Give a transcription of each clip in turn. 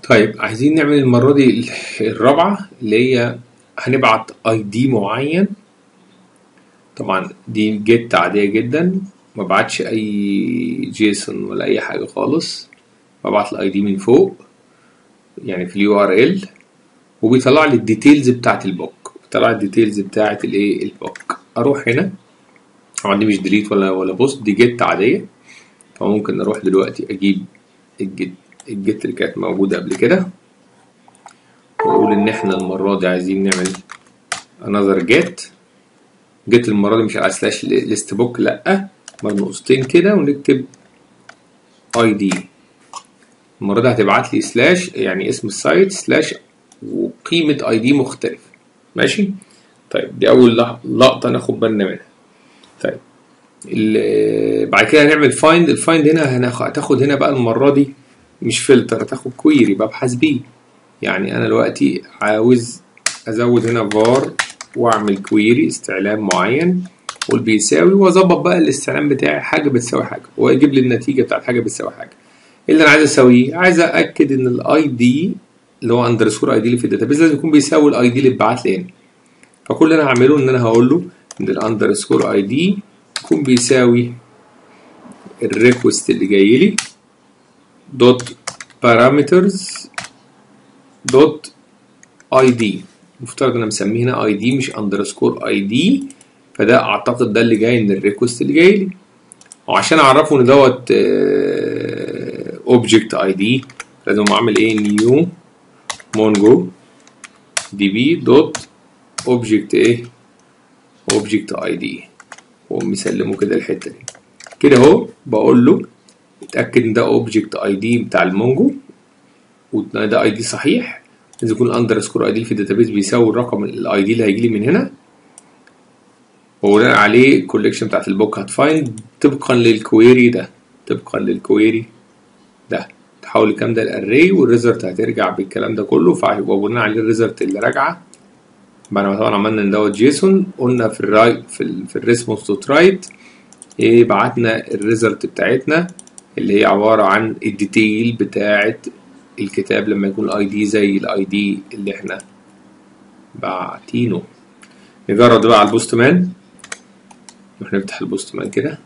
طيب عايزين نعمل المرة دي الرابعة اللي هي هنبعت اي دي معين طبعا دي جيت عادية جدا ما بعتش اي جيسون ولا اي حاجة خالص ببعت الاي دي من فوق يعني في اليو ار ال وبيطلع لي الديتيلز بتاعت البوك بيطلع لي الديتيلز بتاعت الايه البوك اروح هنا طبعا دي مش ديليت ولا ولا بوست دي جيت عادية فممكن اروح دلوقتي اجيب الجيت الجيت اللي كانت موجودة قبل كده واقول ان احنا المرة دي عايزين نعمل another get جيت المرة دي مش على سلاش ليست بوك لأ نقطتين كده ونكتب اي دي المرة دي هتبعت لي سلاش يعني اسم السايت سلاش وقيمة اي دي مختلف ماشي طيب دي أول لقطة ناخد بالنا منها طيب بعد كده هنعمل فايند الفايند هنا هتاخد هنا بقى المرة دي مش فلتر هتاخد كويري ببحث بيه يعني انا دلوقتي عاوز ازود هنا var واعمل كويري استعلام معين قول بيساوي واظبط بقى الاستعلام بتاعي حاجه بتساوي حاجه وهو يجيب لي النتيجه بتاعت حاجه بتساوي حاجه ايه اللي انا عايز اسويه عايز ااكد ان الاي دي اللي هو اندرسكور اي دي اللي في الداتابيز لازم يكون بيساوي الاي دي اللي اتبعت لي هنا فكل اللي انا هعمله ان انا هقول له ان الاندرسكور اي دي يكون بيساوي الريكوست اللي جاي لي دوت parameters دوت اي دي مفترض انا مسميه هنا اي دي مش اندرسكور اي دي فده اعتقد ده اللي جاي من الريكوست اللي جاي لي وعشان اعرفه ان دوت اوبجكت اي دي لازم اعمل ايه نيو مونجو دي بي دوت اوبجكت ايه اوبجكت اي دي ومسلمه كده الحته دي كده اهو بقول له اتاكد ان ده اوبجكت اي دي بتاع المونجو وده اي دي صحيح لازم يكون الاندرسكور اي دي في الداتابيز بيساوي الرقم الاي دي اللي هيجي لي من هنا وبناء عليه الكوليكشن بتاعت البوك هتفايند طبقا للكويري ده طبقا للكويري ده تحول الكلام ده الاري والريزلت هترجع بالكلام ده كله وبناء عليه الريزلت اللي راجعه بعد ما طبعا عملنا ان دوت جيسون قلنا في الرايت في, ال في الريسبونس تو رايت ايه بعتنا الريزلت بتاعتنا اللي هي عباره عن الديتيل بتاعت الكتاب لما يكون الاي دي زي الاي دي اللي احنا باعتينه نجرب بقى على البوست مان نروح نفتح البوست مان كده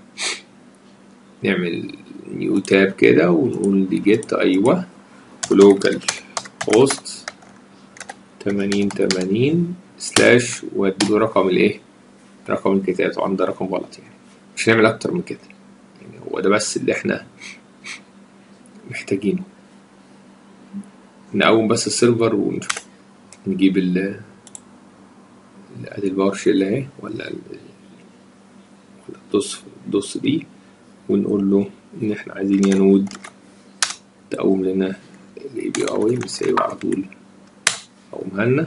نعمل نيو تاب كده ونقول دي جيت ايوه ولوكال بوست تمانين تمانين سلاش واديله رقم الايه رقم الكتاب طبعا ده رقم غلط يعني مش هنعمل اكتر من كده يعني هو ده بس اللي احنا محتاجينه نقوم بس السيرفر ونجيب ال ادي الباور شيل اهي ولا ولا الدوس الدوس دي ونقول له ان احنا عايزين يا نود تقوم لنا الاي بي اي بيساوي على طول قومها لنا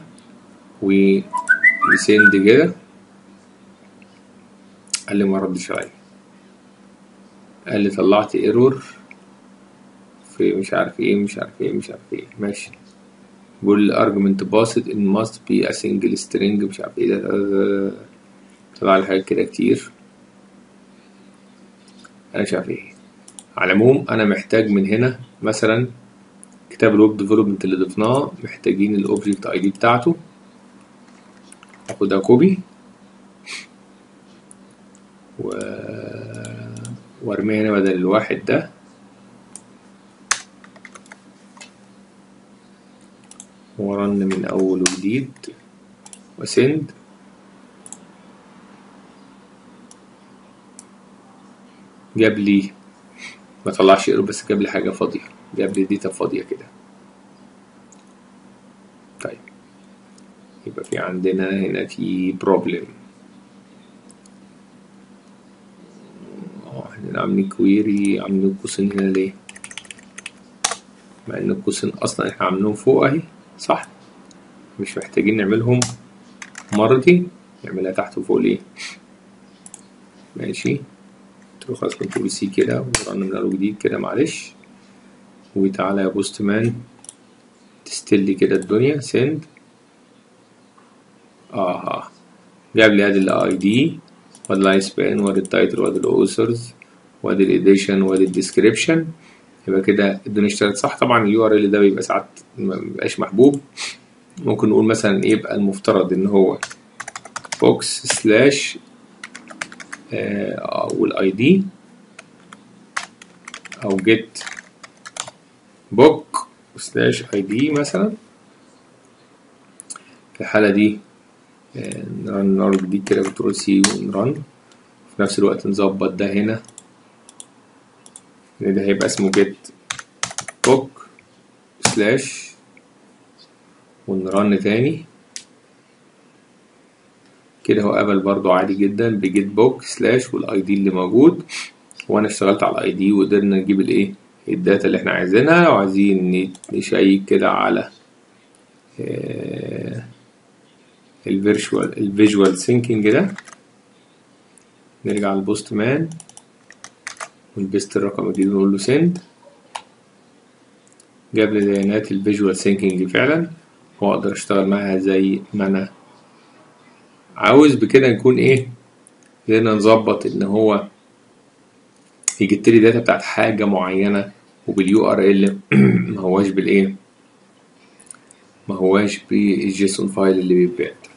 ويسند كده قال لي ما ردش عليا قال لي طلعت ايرور في مش عارف ايه مش عارف ايه مش عارف ايه ماشي بيقول الارجمنت باسد ان ماست بي ا سنجل سترينج مش عارف ايه ده طلع لي حاجات كده كتير انا مش عارف ايه على العموم انا محتاج من هنا مثلا كتاب الويب ديفلوبمنت اللي ضفناه محتاجين الاوبجكت اي دي بتاعته اخدها كوبي و وارميها هنا بدل الواحد ده ورن من أول وجديد وسند جاب لي ما طلعش ايرور بس جاب لي حاجة فاضية جاب لي داتا فاضية كده طيب يبقى في عندنا هنا في بروبلم احنا عاملين كويري عاملين قوسين هنا ليه مع ان القوسين اصلا احنا عاملينهم فوق اهي صح مش محتاجين نعملهم مرتين نعملها تحت وفوق ليه ماشي قلت خلاص كنترول سي كده ورن من اول جديد كده معلش وتعالى يا بوست مان تستلي كده الدنيا سند اه جاب لي ادي الاي دي وادي اللاين سبان وادي التايتل وادي الاوثرز وادي الاديشن وادي الديسكريبشن يبقى كده الدنيا اشتغلت صح طبعا اليو ار ال ده بيبقى ساعات ما بيبقاش محبوب ممكن نقول مثلا ايه يبقى المفترض ان هو بوكس سلاش والاي دي او جيت بوك سلاش اي دي مثلا في الحالة دي نرن نار جديد كده كنترول سي ونرن في نفس الوقت نظبط ده هنا ان ده هيبقى اسمه جيت بوك سلاش ونرن تاني كده هو قبل برضو عادي جدا بجيت بوك سلاش والاي دي اللي موجود وانا اشتغلت على الاي دي وقدرنا نجيب الايه الداتا اللي احنا عايزينها لو عايزين نشيك كده على الفيرشوال الفيجوال سينكينج ده نرجع للبوست مان ونبست الرقم الجديد ونقول له سند جاب لي بيانات الفيجوال سينكينج فعلا واقدر اشتغل معاها زي ما انا عاوز بكده نكون ايه قدرنا نظبط ان هو يجيب لي داتا بتاعت حاجة معينة وباليو ار ال ما هواش بالايه ما هواش بالجيسون فايل اللي بيتبعت